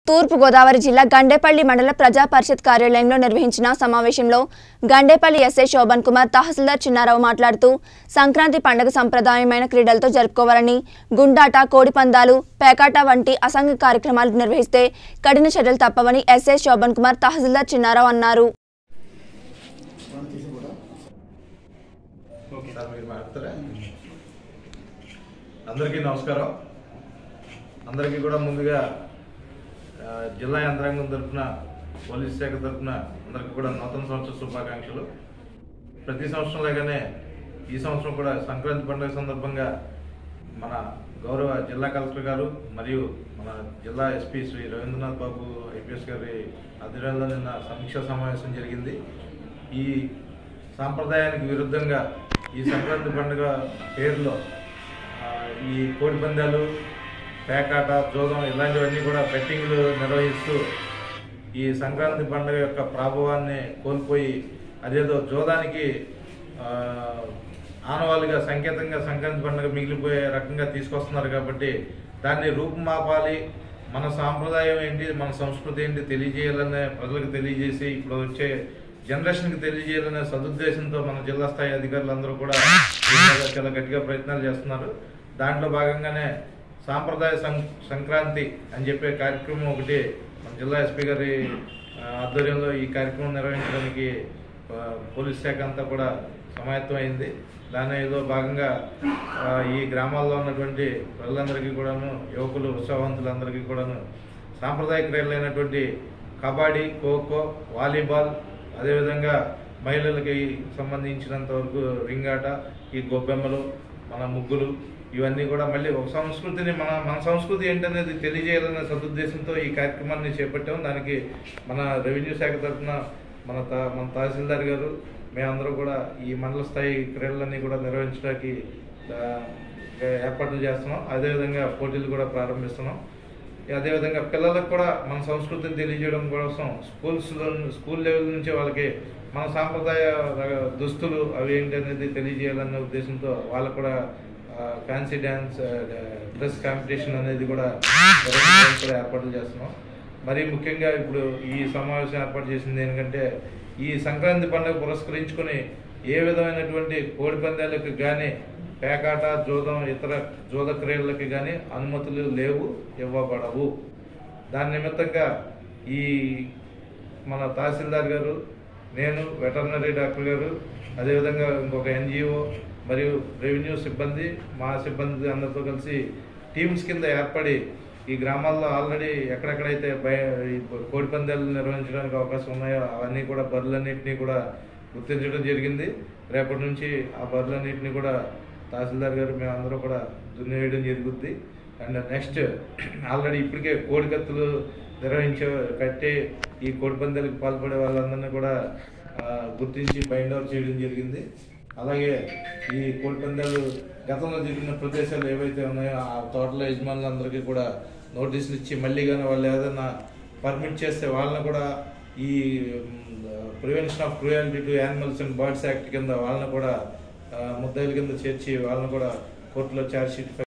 తూర్పు గోదావరి జిల్లా గండేపల్లి మండల ప్రజా పరిషత్ కార్యాలయంలో నిర్వహించిన సమావేశంలో గండేపల్లి ఎస్ఐ శోభన్ కుమార్ తహసీల్దార్ చిన్నారావు మాట్లాడుతూ సంక్రాంతి పండుగ సంప్రదాయమైన క్రీడలతో జరుపుకోవాలని గుండాట కోడిపందాలు పేకాట వంటి అసంఘ కార్యక్రమాలు నిర్వహిస్తే కఠిన చర్యలు తప్పవని ఎస్ఐ శోభన్ కుమార్ తహసీల్దార్ చిన్నారావు అన్నారు ఓకే సార్ మీరు మాట్లాడతారా అందరికీ నమస్కారం అందరికీ కూడా ముందుగా ఆ, జిల్లా యంత్రాంగం తరఫున పోలీస్ శాఖ తరఫున అందరికీ కూడా నూతన సంవత్సర శుభాకాంక్షలు ప్రతి సంవత్సరం లాగానే ఈ సంవత్సరం కూడా సంక్రాంతి పండుగ సందర్భంగా మన గౌరవ జిల్లా కలెక్టర్ గారు మరియు మన జిల్లా ఎస్పీ శ్రీ రవీంద్రనాథ్ బాబు ఐపీఎస్ గారి ఆధ్వర్యంలో నిన్న సమీక్షా సమావేశం జరిగింది ఈ సాంప్రదాయానికి విరుద్ధంగా ఈ సంక్రాంతి పండుగ పేరులో ఆ, ఈ కోడి పందాలు పేకాట జోదం ఇలాంటివన్నీ కూడా బెట్టింగ్లు నిర్వహిస్తూ ఈ సంక్రాంతి పండుగ యొక్క ప్రాభవాన్ని కోల్పోయి అదేదో జోదానికి ఆ, ఆనవాళ్ళుగా సంకేతంగా సంక్రాంతి పండుగ మిగిలిపోయే రకంగా తీసుకొస్తున్నారు కాబట్టి దాన్ని రూపుమాపాలి మన సాంప్రదాయం ఏంటి మన సంస్కృతి ఏంటి తెలియజేయాలనే ప్రజలకు తెలియజేసి ఇప్పుడు వచ్చే జనరేషన్కి తెలియజేయాలనే సదుద్దేశంతో మన జిల్లా స్థాయి అధికారులందరూ కూడా దీని మీద చాలా గట్టిగా ప్రయత్నాలు చేస్తున్నారు దాంట్లో భాగంగానే సాంప్రదాయ సం సంక్రాంతి అని చెప్పే కార్యక్రమం ఒకటి మన జిల్లా ఎస్పీ గారి ఆ, ఆధ్వర్యంలో ఈ కార్యక్రమం నిర్వహించడానికి ఆ, పోలీస్ శాఖ అంతా కూడా సమాయత్తం అయింది దానిలో భాగంగా ఆ, ఈ గ్రామాల్లో ఉన్నటువంటి ప్రజలందరికీ కూడాను యువకులు ఉత్సాహవంతులందరికీ కూడాను సాంప్రదాయ క్రీడలైనటువంటి కబడ్డీ ఖోఖో వాలీబాల్ అదేవిధంగా మహిళలకి సంబంధించినంత వరకు రింగాట ఈ గొబ్బెమ్మలు మన ముగ్గులు ఇవన్నీ కూడా మళ్ళీ ఒక సంస్కృతిని మన మన సంస్కృతి ఏంటనేది తెలియజేయాలనే సదుద్దేశంతో ఈ కార్యక్రమాన్ని చేపట్టాం దానికి మన రెవెన్యూ శాఖ తరఫున మన తా మన తహసీల్దార్ గారు మేమందరూ కూడా ఈ మండల స్థాయి క్రీడలన్నీ కూడా నిర్వహించడానికి ఆ, ఏర్పాట్లు చేస్తున్నాం అదేవిధంగా పోటీలు కూడా ప్రారంభిస్తున్నాం అదేవిధంగా పిల్లలకు కూడా మన సంస్కృతిని తెలియజేయడం కోసం స్కూల్స్లో స్కూల్ లెవెల్ నుంచి వాళ్ళకి మన సాంప్రదాయ ర- దుస్తులు అవి ఏంటి అనేది తెలియజేయాలనే ఉద్దేశంతో వాళ్ళకు కూడా ఫ్యాన్సీ డ్యాన్స్ డ్రెస్ కాంపిటీషన్ అనేది కూడా జరగడానికి కూడా ఏర్పాట్లు చేస్తున్నాం మరి ముఖ్యంగా ఇప్పుడు ఈ సమావేశం ఏర్పాటు చేసింది ఏంటంటే ఈ సంక్రాంతి పండుగ పురస్కరించుకొని ఏ విధమైనటువంటి కోడి పందాలకు కానీ పేకాట జోదం ఇతర జోద క్రీడలకి కానీ అనుమతులు లేవు ఇవ్వబడవు దాని నిమిత్తంగా ఈ మన తహసీల్దార్ గారు నేను వెటర్నరీ డాక్టర్ గారు అదేవిధంగా ఇంకొక ఎన్జిఓ మరియు రెవెన్యూ సిబ్బంది మా సిబ్బంది అందరితో కలిసి టీమ్స్ కింద ఏర్పడి ఈ గ్రామాల్లో ఆల్రెడీ ఎక్కడెక్కడైతే బయ ఈ కోడి పందాలు నిర్వహించడానికి అవకాశం ఉన్నాయో అవన్నీ కూడా బర్రెలన్నింటినీ కూడా గుర్తించడం జరిగింది రేపటి నుంచి ఆ బర్రెలన్నింటినీ కూడా తహసీల్దార్ గారు మేమందరూ కూడా దున్నేయడం జరుగుద్ది అండ్ నెక్స్ట్ ఆల్రెడీ ఇప్పటికే కోడి కత్తులు నిర్వహించే కట్టి ఈ కోడి పందాలకు పాల్పడే వాళ్ళందరినీ కూడా ఆ, గుర్తించి బైండ్ అవుట్ చేయడం జరిగింది అలాగే ఈ కోడి పందాలు గతంలో జరిగిన ప్రదేశాలు ఏవైతే ఉన్నాయో ఆ తోటల యజమానులందరికీ కూడా నోటీసులు ఇచ్చి మళ్ళీ కానీ వాళ్ళు ఏదైనా పర్మిట్ చేస్తే వాళ్ళని కూడా ఈ prevention of cruelty to animals and birds act కింద వాళ్ళని కూడా ఆ, ముద్దాయిల కింద చేర్చి వాళ్ళని కూడా కోర్టులో ఛార్జ్ షీట్